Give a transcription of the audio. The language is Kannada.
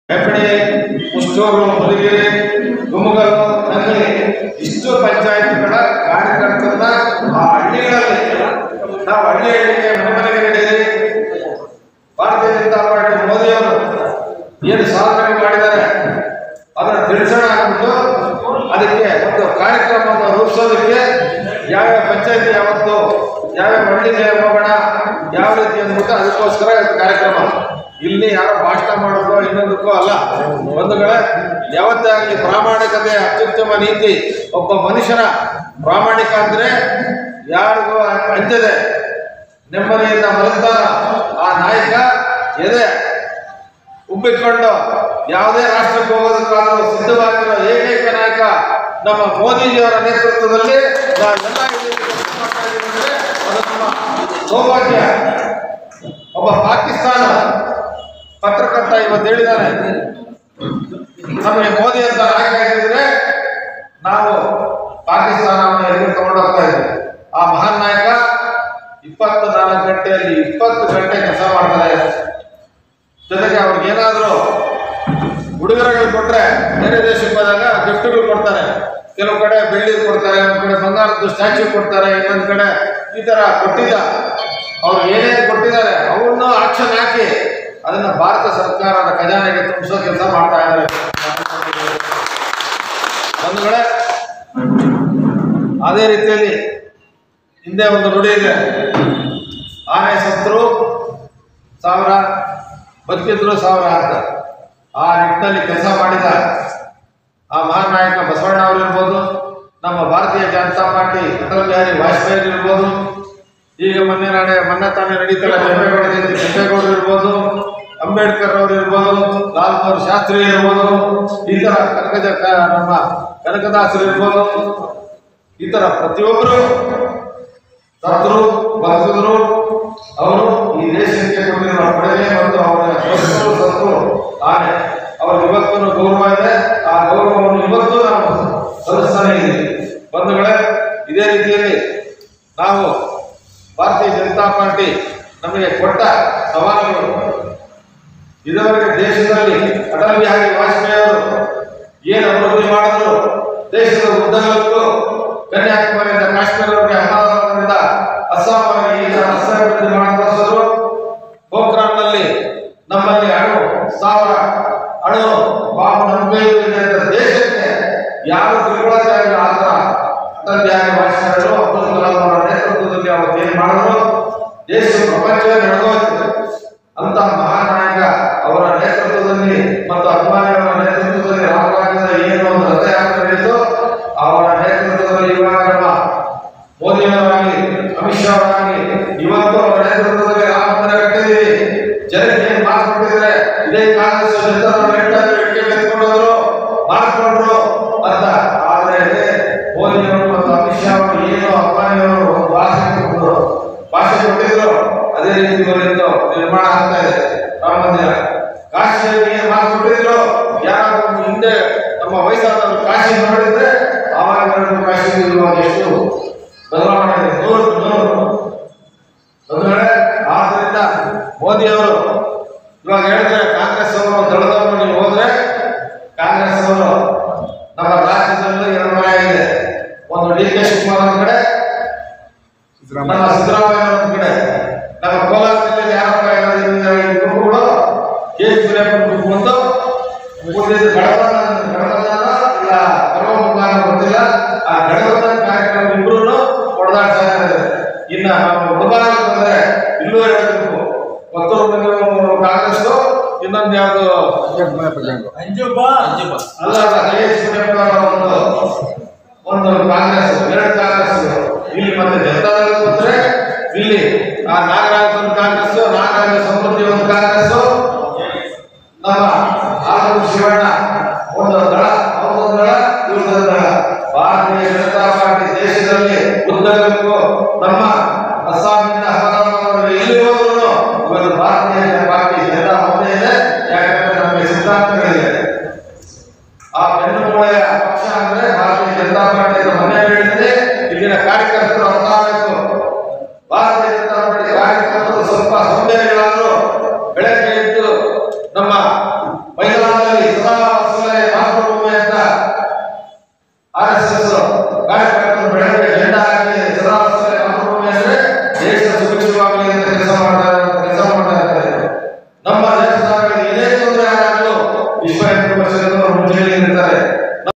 ಹೆಬ್ಬಡಿ ಮುಷ್ಟೂರು ಮುದುಗಿರಿ ಗುಮ್ಮಗಲು ನಂಗಲಿ ಇಷ್ಟು ಪಂಚಾಯತ್ಗಳ ಕಾರ್ಯಕರ್ತರನ್ನ ಆ ಹಳ್ಳಿಗಳಲ್ಲಿ ನಾವು ಹಳ್ಳಿ ಹಳ್ಳಿಗೆ ಮನೆ ಮನೆಗೆ ನಡೆಯಿರಿ ಭಾರತೀಯ ಜನತಾ ಪಾರ್ಟಿ ಮೋದಿಯವರು ಏನು ಸಾಧನೆ ಮಾಡಿದ್ದಾರೆ ಅದನ್ನ ತಿಳಿಸೋಣ ಅಂದ್ಬಿಟ್ಟು ಅದಕ್ಕೆ ಒಂದು ಕಾರ್ಯಕ್ರಮವನ್ನು ರೂಪಿಸೋದಕ್ಕೆ ಯಾವ್ಯಾವ ಪಂಚಾಯತಿ ಯಾವತ್ತು ಯಾವ್ಯಾವ ಹಳ್ಳಿಗೆ ಹೋಗೋಣ ಯಾವ ರೀತಿ ಅಂದ್ಬಿಟ್ಟು ಅದಕ್ಕೋಸ್ಕರ ಇವತ್ತು ಕಾರ್ಯಕ್ರಮ ಇಲ್ಲಿ ಯಾರೋ ಭಾಷಣ ಮಾಡೋದು ಇನ್ನೊಂದಕ್ಕೂ ಅಲ್ಲ ಬಂಧುಗಳೇ ಯಾವತ್ತೇ ಆಗಲಿ ಪ್ರಾಮಾಣಿಕತೆ ಅತ್ಯುತ್ತಮ ನೀತಿ ಒಬ್ಬ ಮನುಷ್ಯನ ಪ್ರಾಮಾಣಿಕ ಅಂದ್ರೆ ಯಾರಿಗೂ ಅಂಜದೆ ನೆಮ್ಮದಿಯಿಂದ ಮಲಗ್ತಾನ ಆ ನಾಯಕ ಎದೆ ಉಬ್ಬಿಕೊಂಡು ಯಾವುದೇ ರಾಷ್ಟ್ರಕ್ಕೆ ಹೋಗೋದಕ್ಕಾದರೂ ಸಿದ್ಧವಾಗಿರೋ ಏಕೈಕ ನಾಯಕ ನಮ್ಮ ಮೋದಿಜಿಯವರ ನೇತೃತ್ವದಲ್ಲಿ ನಾವೆಲ್ಲ ಇಲ್ಲಿ ಕೆಲಸ ಮಾಡ್ತಾ ಇದ್ದೀವಿ ಅಂದ್ರೆ ಅದು ನಮ್ಮ ಸೌಭಾಗ್ಯ ಒಬ್ಬ ಪಾಕಿಸ್ತಾನ ಪತ್ರಕರ್ತ ಇವತ್ತು ಹೇಳಿದ್ದಾನೆ ನಮಗೆ ಮೋದಿ ಅಂತ ನಾಯಕ ಇದ್ದಿದ್ರೆ ನಾವು ಪಾಕಿಸ್ತಾನವನ್ನು ಎದುರು ತಗೊಂಡೋಗ್ತಾ ಇದ್ವಿ ಆ ಮಹಾನ್ ನಾಯಕ ಇಪ್ಪತ್ತು ನಾಲ್ಕು ಗಂಟೆಯಲ್ಲಿ ಇಪ್ಪತ್ತು ಗಂಟೆ ಕೆಲಸ ಮಾಡ್ತಾರೆ ಜೊತೆಗೆ ಅವ್ರಿಗೆ ಏನಾದರೂ ಉಡುಗೊರೆಗಳು ಕೊಟ್ರೆ ಬೇರೆ ದೇಶಕ್ಕೆ ಹೋದಾಗ ಗಿಫ್ಟ್ಗಳು ಕೊಡ್ತಾರೆ ಕೆಲವು ಕಡೆ ಬೆಳ್ಳಿ ಕೊಡ್ತಾರೆ ಒಂದ್ ಕಡೆ ಬಂಗಾರದ್ದು ಸ್ಟ್ಯಾಚ್ಯೂ ಕೊಡ್ತಾರೆ ಇನ್ನೊಂದ್ ಕಡೆ ಈ ತರ ಕೊಟ್ಟಿದ್ದ ಅವ್ರು ಏನೇನು ಕೊಟ್ಟಿದ್ದಾರೆ ಅವನ್ನ ಆಕ್ಷನ್ ಹಾಕಿ ಅದನ್ನ ಭಾರತ ಸರ್ಕಾರದ ಖಜಾನೆಗೆ ತುಂಬಿಸೋ ಕೆಲಸ ಮಾಡ್ತಾ ಇದ್ದಾರೆ ಬಂಧುಗಳೇ ಅದೇ ರೀತಿಯಲ್ಲಿ ಹಿಂದೆ ಒಂದು ನುಡಿ ಇದೆ ಆನೆ ಸತ್ರು ಸಾವಿರ ಬದುಕಿದ್ರು ಸಾವಿರ ಅಂತ ಆ ನಿಟ್ಟಿನಲ್ಲಿ ಕೆಲಸ ಮಾಡಿದ ಆ ಮಹಾನ್ ನಾಯಕ ಬಸವಣ್ಣ ಅವರು ಇರ್ಬೋದು ನಮ್ಮ ಭಾರತೀಯ ಜನತಾ ಪಾರ್ಟಿ ಅಟಲ್ ಬಿಹಾರಿ ವಾಜಪೇಯಿ ಇರ್ಬೋದು ಈಗ ಮೊನ್ನೆ ನಾಳೆ ಮೊನ್ನೆ ತಾನೇ ನಡೀತಲ್ಲ ಕೆಂಪೇಗೌಡ ಜಯಂತಿ ಕೆಂಪೇಗೌಡರು ಇರ್ಬೋದು ಅಂಬೇಡ್ಕರ್ ಅವರು ಇರ್ಬೋದು ಲಾಲ್ ಬಹದ್ದೂರ್ ಶಾಸ್ತ್ರಿ ಇರ್ಬೋದು ಈ ತರ ಕನಕದ ಕ- ನಮ್ಮ ಕನಕದಾಸರು ಇರ್ಬೋದು ಈ ತರ ಪ್ರತಿಯೊಬ್ಬರು ಸತ್ರು ಬದುಕಿದ್ರು ಅವರು ಈ ದೇಶಕ್ಕೆ ಕೊಟ್ಟಿರುವ ಕೊಡುಗೆ ಮತ್ತು ಅವರ ಬದುಕು ಸತ್ತು ಆನೆ ಅವ್ರ ಇವತ್ತು ಗೌರವ ಇದೆ ಆ ಗೌರವವನ್ನು ಇವತ್ತು ನಾವು ಸಲ್ಲಿಸ್ತಾನೆ ಇದ್ದೀವಿ ಬಂಧುಗಳೇ ಇದೇ ರೀತಿಯಲ್ಲಿ ನಾವು ಭಾರತೀಯ ಜನತಾ ಪಾರ್ಟಿ ನಮಗೆ ಕೊಟ್ಟ ಸವಾಲುಗಳು ಇದುವರೆಗೆ ದೇಶದಲ್ಲಿ ಅಟಲ್ ಬಿಹಾರಿ ವಾಜಪೇಯಿ ಅವರು ಏನು ಅಭಿವೃದ್ಧಿ ಮಾಡಿದ್ರು ದೇಶದ ಉದ್ದಗಲಕ್ಕೂ ಕನ್ಯಾಕುಮಾರಿಯಿಂದ ಕಾಶ್ಮೀರವರೆಗೆ ಅಹಮದಾಬಾದ್ನಿಂದ ಅಸ್ಸಾಂವರೆಗೆ ಈ ತರ ರಸ್ತೆ ಅಭಿವೃದ್ಧಿ ಮಾಡಿ ತೋರಿಸಿದ್ರು ಪೋಖ್ರಾನ್ನಲ್ಲಿ ನಮ್ಮಲ್ಲಿ ಅಣು ಸಾವಿರ ಅಣು ಬಾಂಬ್ ನಮ್ಮ ಕೈಯಲ್ಲಿ ಇದೆ ಅಂತ ದೇಶಕ್ಕೆ ಯಾರು ತಿಳ್ಕೊಳ್ಳೋಕ್ಕಾಗಿಲ್ಲ ಆ ಥರ ಅಟಲ್ ಬಿಹಾರಿ ವಾಜಪೇಯಿ ಅವರು ಅಬ್ದುಲ್ ಕಲಾಂ ಅವರ ನೇತೃತ್ವದಲ್ಲಿ ಅವತ್ತು ಏನು ಮಾಡಿದ್ರು ದೇಶ ಪ್ರಪಂಚವೇ ನಡೆದೋಯ್ತು ಅಂತ ಮಹಾನ್ ನಾಯಕ ಅವರ ನೇತೃತ್ವದಲ್ಲಿ ಮತ್ತು ಅಭಿಮಾನಿಯವರ ನೇತೃತ್ವದಲ್ಲಿ ರಾಮರಾಜ್ಯದ ಏನು ಒಂದು ರಥಯಾತ್ರೆ ನಡೆಯಿತು ಅವರ ನೇತೃತ್ವದಲ್ಲಿ ಇವಾಗ ನಮ್ಮ ಮೋದಿಯವರಾಗಲಿ ಅಮಿತ್ ಶಾ ಅವರಾಗಲಿ ಇವತ್ತು ಅವರ ನೇತೃತ್ವದಲ್ಲಿ ರಾಮ ಮಂದಿರ ಕಟ್ಟಿದ್ದೀವಿ ಜನರಿಗೆ ಏನ್ ಮಾತು ಕೊಟ್ಟಿದ್ರೆ ಇದೇ ಕಾಂಗ್ರೆಸ್ ಜನತಾದಳ ಎಂಟಾದ್ರು ಇಟ್ಕೆ ಎತ್ಕೊಂಡೋದ್ರು ಮಾಡ್ಕೊಂಡ್ರು ಅಂತ ಆದ್ರೆ ಮೋದಿಯವರು ಮತ್ತು ಅಮಿತ್ ಶಾ ಅವರು ಏನು ಅಭಿಮಾನಿಯವರು ಒಂದು ಭಾಷೆ ಕೊಟ್ಟರು ಭಾಷೆ ಕೊಟ್ಟಿದ್ರು ಅದೇ ರೀತಿ ಇವರಿಂದ ನಿರ್ಮಾಣ ಆಗ್ತಾ ಇದೆ ರಾಮ ಮಂದಿರ ಕಾಶಿಯಲ್ಲಿ ಏನು ಮಾತು ಕೊಟ್ಟಿದ್ರು ಯಾರಾದ್ರೂ ಹಿಂದೆ ನಮ್ಮ ವಯಸ್ಸಾದವರು ಕಾಶಿ ನೋಡಿದ್ರೆ ಆವಾಗ ಎರಡು ಕಾಶಿ ಇರುವಾಗ ಎಷ್ಟು ಬದಲಾವಣೆ ಇದೆ ನೂರು ನೂರು ಬಂಧುಗಳೇ ಆದ್ರಿಂದ ಮೋದಿ ಅವರು ಇವಾಗ ಹೇಳಿದ್ರೆ ಕಾಂಗ್ರೆಸ್ ಅವರು ದಳದವರು ನೀವು ಹೋದ್ರೆ ಕಾಂಗ್ರೆಸ್ ಅವರು ನಮ್ಮ ರಾಜ್ಯದಲ್ಲೂ ಎರಡು ಮನೆ ಇದೆ ಒಂದು ಡಿ ಕೆ ಶಿವಕುಮಾರ್ ಒಂದ್ ಕಡೆ ನಮ್ಮ ಸಿದ್ದರಾಮಯ್ಯ ಒಂದ್ ಕಡೆ ನಮ್ಮ ಕೋಲಾರ ಜಿಲ್ಲೆಯಲ್ಲಿ ಯಾರಪ್ಪ ಇದ್ದಾರೆ ಈ ಗುಂಪುಗಳು ಕೆ ಎಸ್ ಗುಂಪು ಬಂದು ಉಳಿದಿದ್ದು ಗಡಬಡ ಗಡಬಡನ ಇಲ್ಲ ಪರಮುಖ ಗೊತ್ತಿಲ್ಲ ಆ ಗಡಬಡ ಕಾರ್ಯಕ್ರಮ ಇಬ್ರು ಹೊಡೆದಾಡ್ತಾ ಇದ್ದಾರೆ ಇನ್ನ ನಾವು ಹುಡುಗಾರ ಬಂದ್ರೆ ಇಲ್ಲೂ ಎರಡು ಗುಂಪು ಕೊತ್ತೂರು ಕಾಂಗ್ರೆಸ್ ಇನ್ನೊಂದು ಯಾವುದು ಅಲ್ಲ ಕೆ ಎಸ್ ಒಂದು ಒಂದು ಕಾಂಗ್ರೆಸ್ ಎರಡು ಕಾಂಗ್ರೆಸ್ ಇಲ್ಲಿ ಮತ್ತೆ ಜನತಾದಳ ಬಂದ್ರೆ ಇಲ್ಲಿ ಆ ನಾಗರಾಜ್ ಒಂದು ಕಾಂಗ್ರೆಸ್ ನಾಗರಾಜ ಸಮೃದ್ಧಿ ಒಂದು ಕಾಂಗ್ರೆಸ್ ನಮ್ಮ ಆನಂದ ಶಿವಣ್ಣ ಒಂದು ದಳ ಅವರೊಂದು ದಳ ಇವ್ರದೊಂದು ದಳ ಭಾರತೀಯ ಜನತಾ ಪಾರ್ಟಿ ದೇಶದಲ್ಲಿ ಉದ್ದಗಲಕ್ಕೂ ನಮ್ಮ ಅಸ್ಸಾಂನಿಂದ ಅಹಮದಾಬಾದ್ವರೆಗೆ ಎಲ್ಲಿ ಹೋದ್ರು ಇವತ್ತು ಭಾರತೀಯ ಜನತಾ ಪಾರ್ಟಿ ಜನತಾ ಒಂದೇ ಇದೆ ಯಾಕಂದ್ರೆ ನಮಗೆ ಸಿದ್ಧಾಂತಗಳಿದೆ ಆ ಬೆನ್ನುಮೂಳೆಯ ಪಕ್ಷ ಅಂದ್ರೆ ಭಾರತೀಯ ಜನತಾ ಪಾರ್ಟಿ ಅಂತ ಮೊನ್ನೆ ಹೇಳಿದ್ರೆ ಇಲ್ಲಿನ ಕಾರ್ಯಕರ್ತರು ಅರ್ಥ ಆಗಬೇಕು ಭಾರತೀಯ ಜನತಾ ಪಾರ್ಟಿ ಕಾರ್ಯಕರ್ತರು ಸ್ವಲ್ಪ ಸೌಂದರ್ಯಗಳಾದ್ರು ಬೆಳಗ್ಗೆ ಎದ್ದು ನಮ್ಮ ಮೈದಾನ ಆರ್ ಎಸ್ ಎಸ್ ಕಾರ್ಯಕರ್ತರು ಬೆಳಗ್ಗೆ